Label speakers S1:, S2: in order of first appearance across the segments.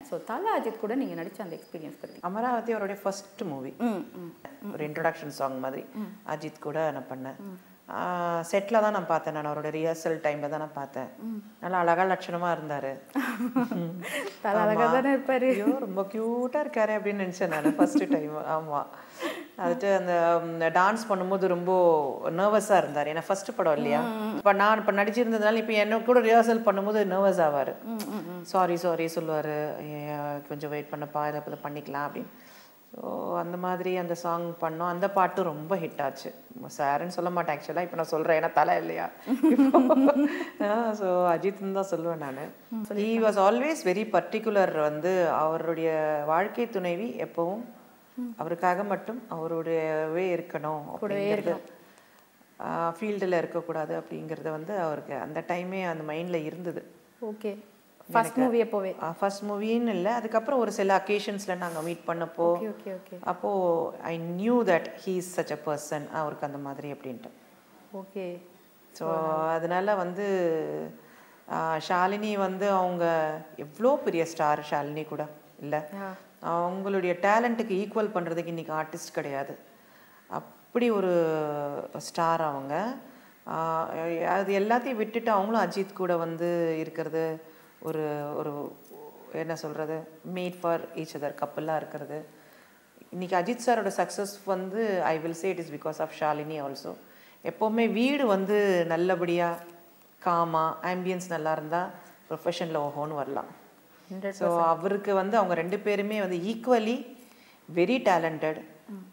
S1: So தல அஜித் கூட நீங்கள் நடிச்ச அந்த எக்ஸ்பீரியன்ஸ் பற்றி
S2: அமராவதி அவருடைய ஃபர்ஸ்ட் மூவி
S1: ம் ம்
S2: ஒரு இன்ட்ரடக்ஷன் சாங் மாதிரி அஜித் கூட நான் பண்ணேன் செட்டில் தான் நான் பார்த்தேன் நான் அவரோட ரிஹர்சல் டைமில் தான் நான் பார்த்தேன் நல்லா அழகா லட்சணமாக இருந்தார்
S1: தல அழகா தானே இருப்பாரு
S2: ஐயோ ரொம்ப க்யூட்டாக இருக்காரு அப்படின்னு நினச்சேன் நான் ஃபர்ஸ்ட் டைம் ஆமாம் அதுட்டு அந்த டான்ஸ் பண்ணும்போது ரொம்ப நர்வஸாக இருந்தார் ஏன்னா ஃபர்ஸ்ட் படம் இல்லையா இப்போ நான் இப்போ நடிச்சிருந்ததுனால இப்போ என்ன கூட ரிஹர்சல் பண்ணும்போது நர்வஸ் ஆவார் சாரி சாரி சொல்லுவார் கொஞ்சம் வெயிட் பண்ணப்பா இதை இதை பண்ணிக்கலாம் அப்படின்னு ஸோ அந்த மாதிரி அந்த சாங் பண்ணோம் அந்த பாட்டு ரொம்ப ஹிட் ஆச்சு சாருன்னு சொல்ல மாட்டேன் ஆக்சுவலாக இப்போ நான் சொல்கிறேன் ஏன்னா தலை இல்லையா ஸோ அஜித்னு தான் சொல்லுவேன் நான் he was always very particular வந்து அவருடைய வாழ்க்கை துணைவி எப்பவும் அவருக்காக மட்டும் அவருடையவே இருக்கணும் அப்படிங்கிறது ஃபீல்டில் இருக்கக்கூடாது அப்படிங்கிறது வந்து அவருக்கு அந்த டைமே அந்த மைண்டில் இருந்தது
S1: ஓகே ஃபர்ஸ்ட் மூவி எப்போவே
S2: ஃபர்ஸ்ட் மூவின்னு இல்லை அதுக்கப்புறம் ஒரு சில அக்கேஷன்ஸில் நாங்கள் மீட் பண்ணப்போ
S1: ஓகே ஓகே ஓகே
S2: அப்போது I knew that he is such a person அவருக்கு அந்த மாதிரி அப்படின்ட்டு
S1: ஓகே
S2: ஸோ அதனால வந்து ஆஹ், ஷாலினி வந்து அவங்க எவ்வளோ பெரிய ஸ்டார் ஷாலினி கூட இல்லை அவங்களுடைய டேலண்ட்டுக்கு ஈக்குவல் பண்ணுறதுக்கு இன்றைக்கி ஆர்டிஸ்ட் கிடையாது அப்படி ஒரு ஸ்டார் அவங்க ஆஹ், அது எல்லாத்தையும் விட்டுட்டு அவங்களும் அஜித் கூட வந்து இருக்கிறது ஒரு ஒரு என்ன சொல்கிறது மேட் ஃபார் ஈச் அதர் கப்பலாக இருக்கிறது இன்னைக்கு அஜித் சாரோட சக்ஸஸ் வந்து I will say it is because of Shalini also எப்போவுமே வீடு வந்து நல்லபடியாக காமா ஆம்பியன்ஸ் நல்லா இருந்தால் ப்ரொஃபஷனில் ஓஹோன்னு வரலாம் ஸோ அவருக்கு வந்து அவங்க ரெண்டு பேருமே வந்து ஈக்குவலி வெரி டேலண்டட்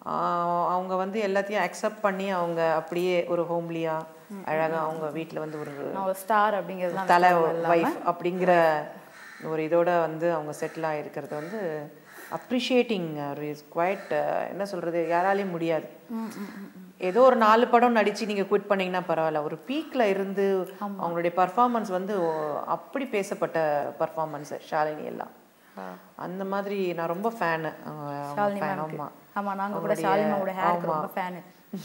S2: அவங்க வந்து எல்லாத்தையும் அக்செப்ட் பண்ணி அவங்க அப்படியே ஒரு ஹோம்லியாக அழகாக அவங்க வீட்டில் வந்து ஒரு
S1: நான் ஒரு ஸ்டார் அப்படிங்கிறது
S2: தலை வைஃப் அப்படிங்கிற ஒரு இதோட வந்து அவங்க செட்டில் ஆகிருக்கிறது வந்து அப்ரிஷியேட்டிங் இஸ் குவைட் என்ன சொல்கிறது யாராலையும் முடியாது ஏதோ ஒரு நாலு படம் நடித்து நீங்கள் குவிட் பண்ணீங்கன்னா பரவாயில்ல ஒரு பீக்கில் இருந்து அவங்களுடைய பர்ஃபார்மன்ஸ் வந்து ஓ- அப்படி பேசப்பட்ட பர்ஃபார்மன்ஸ் ஷாலினி எல்லாம் அந்த மாதிரி நான் ரொம்ப ஃபேனு
S1: ஷாலினி
S2: ஃபேன்
S1: மேம்க்கு
S2: ஆமாம்
S1: ஆமா நாங்க கூட ஷாலினியோட ஹேருக்கு ரொம்ப ஃபேனு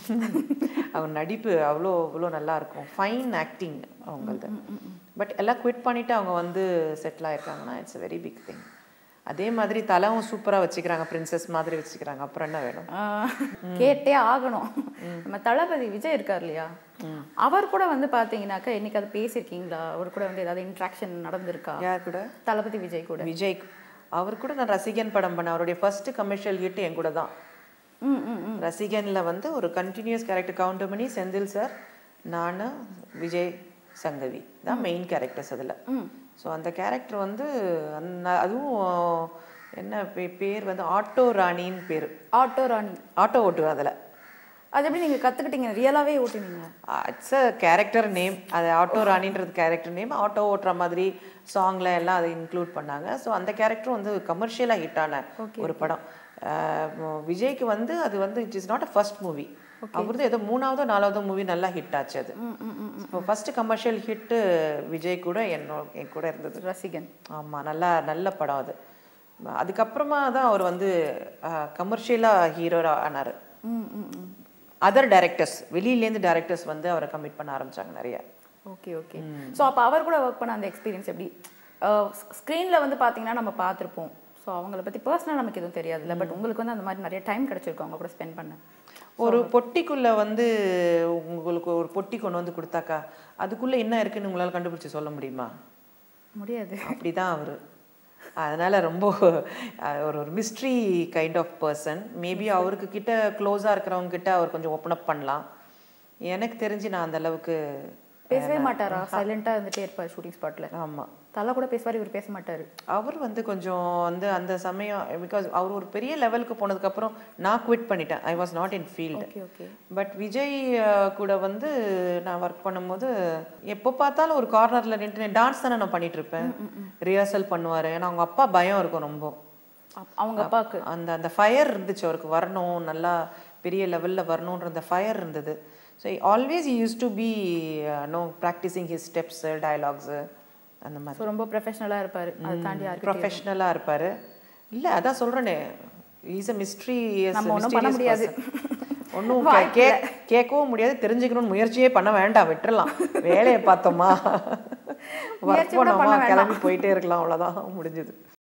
S2: அவங்க நடிப்பு அவ்வளோ அவ்வளோ நல்லா இருக்கும் ஃபைன் ஆக்டிங் அவங்களது பட் எல்லாம் குவிட் பண்ணிட்டு அவங்க வந்து செட்டில் ஆயிருக்காங்கன்னா இட்ஸ் வெரி பிக் திங் அதே மாதிரி தலைவும் சூப்பராக வச்சுக்கிறாங்க பிரின்சஸ் மாதிரி வச்சுக்கிறாங்க அப்புறம் என்ன வேணும்
S1: கேட்டே ஆகணும் நம்ம தளபதி விஜய் இருக்கார் இல்லையா அவர் கூட வந்து பாத்தீங்கன்னாக்கா என்னைக்கு அது பேசியிருக்கீங்களா அவர் கூட வந்து ஏதாவது இன்ட்ராக்ஷன் நடந்திருக்கா
S2: யார் கூட
S1: தளபதி விஜய் கூட
S2: விஜய் அவர் கூட நான் ரசிகன் படம் பண்ணேன் அவருடைய ஃபர்ஸ்ட் கமர்ஷியல் ஹிட் என் கூட தான்
S1: ம் ம் ம்
S2: ரசிகனில் வந்து ஒரு continuous character Goundamani Senthil sir நான் விஜய் சங்கவி தான் மெயின் கேரக்டர்ஸ் அதில் ஸோ அந்த கேரக்டர் வந்து அந்த அதுவும் என்ன பே- பேர் வந்து ஆட்டோ ராணின்னு பேர்
S1: ஆட்டோ ராணி
S2: ஆட்டோ ஓட்டுவேன் அதில்
S1: அது எப்படி நீங்க கத்துக்கிட்டீங்க ரியலாவே ஓட்டினீங்க
S2: இட்ஸ் அ கேரக்டர் நேம் அது ஆட்டோ ராணின்றது கேரக்டர் நேம் ஆட்டோ ஓட்டுற மாதிரி சாங்ல எல்லாம் அதை இன்க்ளூட் பண்ணாங்க ஸோ அந்த கேரக்டர் வந்து கமர்ஷியலாக ஹிட் ஆன ஒரு படம் அஹ் விஜய்க்கு வந்து அது வந்து it is not a first movie அவரது ஏதோ மூணாவதோ நாலாவதோ மூவி நல்லா ஹிட் ஆச்சு அது இப்போ ஃபர்ஸ்ட் கமர்ஷியல் ஹிட்டு விஜய் கூட என்னோட என் கூட இருந்தது
S1: ரசிகன்
S2: ஆமாம் நல்லா நல்ல படம் அது அதுக்கப்புறமா தான் அவர் வந்து கமர்ஷியலாக ஹீரோ ஆனார்
S1: ம் ம் ம்
S2: அதர் டைரக்டர்ஸ் வெளியிலேருந்து டைரக்டர்ஸ் வந்து அவரை கமிட் பண்ண ஆரம்பிச்சாங்க நிறைய
S1: ஓகே ஓகே ஸோ அப்போ அவர் கூட ஒர்க் பண்ண அந்த எக்ஸ்பீரியன்ஸ் எப்படி ஸ்க்ரீனில் வந்து பார்த்தீங்கன்னா நம்ம பார்த்துருப்போம் ஸோ அவங்கள பற்றி பர்சனலாக நமக்கு எதுவும் தெரியாதுல்ல பட் உங்களுக்கு வந்து அந்த மாதிரி நிறைய டைம் கிடைச்சிருக்கும் அவங்க கூட ஸ்பெண்ட் பண்ண
S2: ஒரு பொட்டிக்குள்ள வந்து உங்களுக்கு ஒரு பொட்டி கொண்டு வந்து கொடுத்தாக்கா அதுக்குள்ள என்ன இருக்குன்னு உங்களால கண்டுபிடிச்சு சொல்ல முடியுமா
S1: முடியாது
S2: அப்படிதான் அவரு அதனால ரொம்ப அஹ், ஒரு ஒரு mystery kind of person maybe அவருக்கு கிட்ட க்ளோஸாக இருக்கிறவங்க கிட்ட அவர் கொஞ்சம் ஓப்பன் அப் பண்ணலாம் எனக்கு தெரிஞ்சு நான் அந்த அளவுக்கு
S1: பேசவே மாட்டாரா சைலண்டாக இருந்துட்டே இருப்பார் ஷூட்டிங் ஸ்பாட்டில்
S2: ஆமா
S1: தலை கூட பேசுவார் இவர் பேச மாட்டார்
S2: அவர் வந்து கொஞ்சம் வந்து அந்த சமயம் பிகாஸ் அவர் ஒரு பெரிய லெவலுக்கு போனதுக்கப்புறம் நான் குவிட் பண்ணிட்டேன் I was not in field
S1: okay okay
S2: but Vijay அஹ், கூட வந்து நான் ஒர்க் பண்ணும்போது எப்போ பார்த்தாலும் ஒரு கார்னரில் நின்று டான்ஸ் தானே நான் பண்ணிட்டு இருப்பேன் ரிஹர்சல் பண்ணுவார் ஏன்னா அவங்க அப்பா பயம் இருக்கும் ரொம்ப
S1: அவங்க அப்பாவுக்கு
S2: அந்த அந்த ஃபயர் இருந்துச்சு அவருக்கு வரணும் நல்லா பெரிய லெவலில் வரணுன்ற அந்த ஃபயர் இருந்தது so always use to be no practicing his steps dialogues அந்த மாதிரி
S1: ஸோ ரொம்ப ப்ரொஃபஷனலாக இருப்பார் அதை தாண்டி யாருக்கு
S2: ப்ரொஃபஷ்னலாக இருப்பார் இல்லை அதான் சொல்கிறேனே இஸ் அ மிஸ்ட்ரி
S1: நம்ம ஒண்ணும் பண்ண முடியாது.
S2: ஒன்றும் கே கேட்கவும் முடியாது தெரிஞ்சுக்கணும்னு முயற்சியே பண்ண வேண்டாம் விட்டுறலாம் வேலையை பார்த்தோமா
S1: முயற்சி
S2: ஒர்க்
S1: கூட பண்ண
S2: பண்ணோமா
S1: வேண்டாம்.
S2: கிளம்பி போயிட்டே இருக்கலாம் அவ்வளோதான் முடிஞ்சது